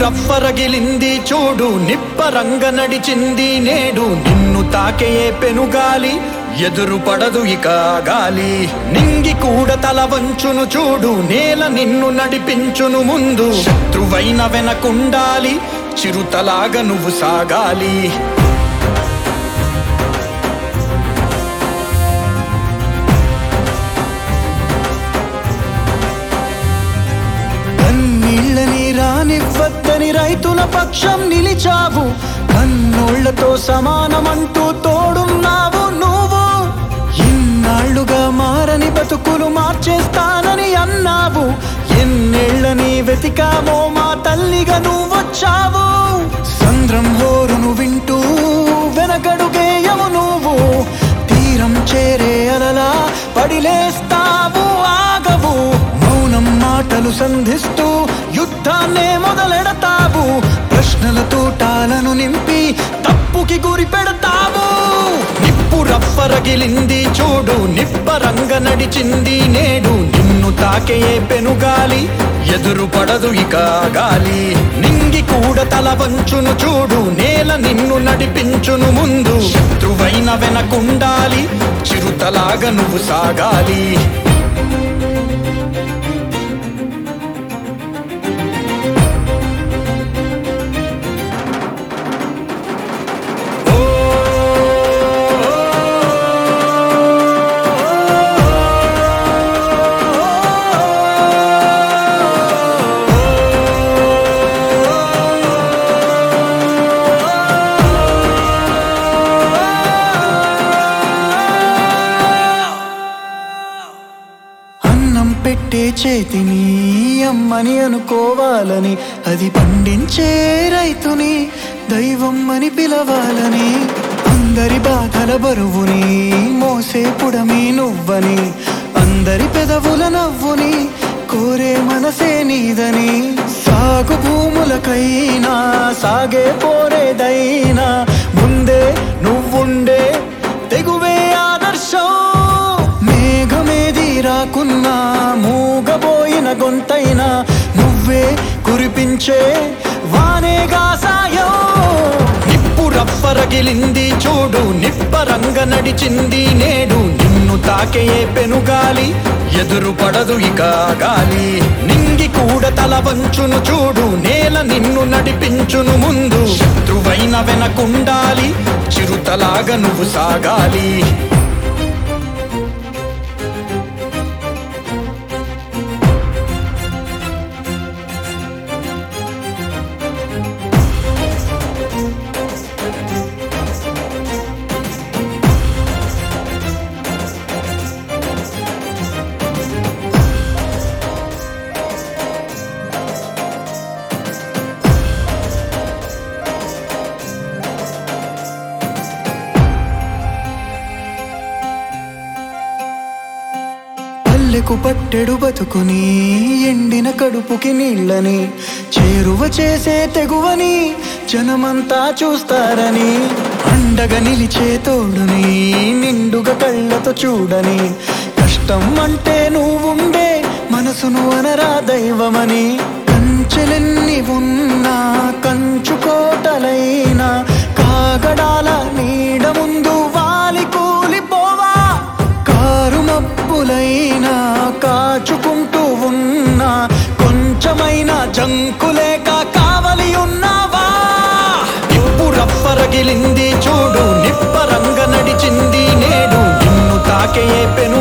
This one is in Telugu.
రవ్వరగిలింది చూడు నిప్పరంగ నడిచింది నేడు నిన్ను తాకేయే పెనుగాలి ఎదురు పడదు ఇక గాలి నింగి కూడా తల వంచును చూడు నేల నిన్ను నడిపించును ముందు శత్రువైన వెనకుండాలి చిరుతలాగా నువ్వు సాగాలి కన్నీళ్ళని రానివ్వద్దని రైతుల పక్షం నిలిచావు కన్నోళ్లతో సమానమంటూ తోడున్నావు నువ్వు ఇన్నాళ్లుగా మారని బతుకులు మార్చేస్తానని అన్నావు ఎన్నేళ్లని వెతికామో మా తల్లిగా నువ్వొచ్చావు సంద్రం హోరును వింటూ వెనకడుగేయము నువ్వు తీరం చేరే అలలా పడిలేస్తావు ఆగవు మౌనం మాటలు సంధిస్తూ యుద్ధాన్నే మొదలెడతావు ప్రశ్నల తూటాలను నింపి తప్పుకి గురి పెడతావు నిప్పు రవ్వరగిలింది చూడు నిప్పరంగ నడిచింది నేడు నిన్ను తాకే పెనుగాలి ఎదురు పడదు ఇక గాలి నింగి కూడా తల వంచును చూడు నేల నిన్ను నడిపించును ముందు శత్రువైన వెనకుండాలి చిరుతలాగా నువ్వు సాగాలి అన్నం పెట్టే చేతిని అమ్మని అనుకోవాలని అది పండించే రైతుని దైవం అని పిలవాలని అందరి బాధల బరువుని మోసే పుడమి నువ్వని అందరి పెదవుల నవ్వుని కోరే మనసే నీదని సాగు భూములకైనా సాగే పోరేదైనా ముందే నువ్వుండే తెగువే ఆదర్శం మేఘమేది రాకున్నా మూగబోయిన గొంతైనా నువ్వే కురిపించే వానేగా సాయం నిప్పు రవ్వరగిలింది చూడు నిప్పరంగ నడిచింది నేడు నిన్ను తాకే పెనుగాలి ఎదురు పడదు ఇక గాలి నింగి కూడా తల వంచును చూడు నేల నిన్ను నడిపించును ముందు శత్రువైన వెనకుండాలి చిరుతలాగా నువ్వు సాగాలి పల్లెకు పట్టెడు బతుకుని ఎండిన కడుపుకి నీళ్ళని చేరువ చేసే తెగువని జనమంతా చూస్తారని అండగా నిలిచే తోడుని నిండుగా కళ్ళతో చూడని కష్టం అంటే నువ్వుండే మనసును అనరా దైవమని కంచెలెన్ని ఉన్నా కంచుకోటలైనా కాగడాల నీడ ముందు వాలి కూలిపోవా కారు మబ్బులైనా కాచుకుంటూ ఉన్నా కొంచెమైనా జంకులేక కావలి ఉన్నావా నిప్పు రవ్వరగిలింది చూడు నిప్పరంగ నడిచింది నేడు నిన్ను తాకే పెను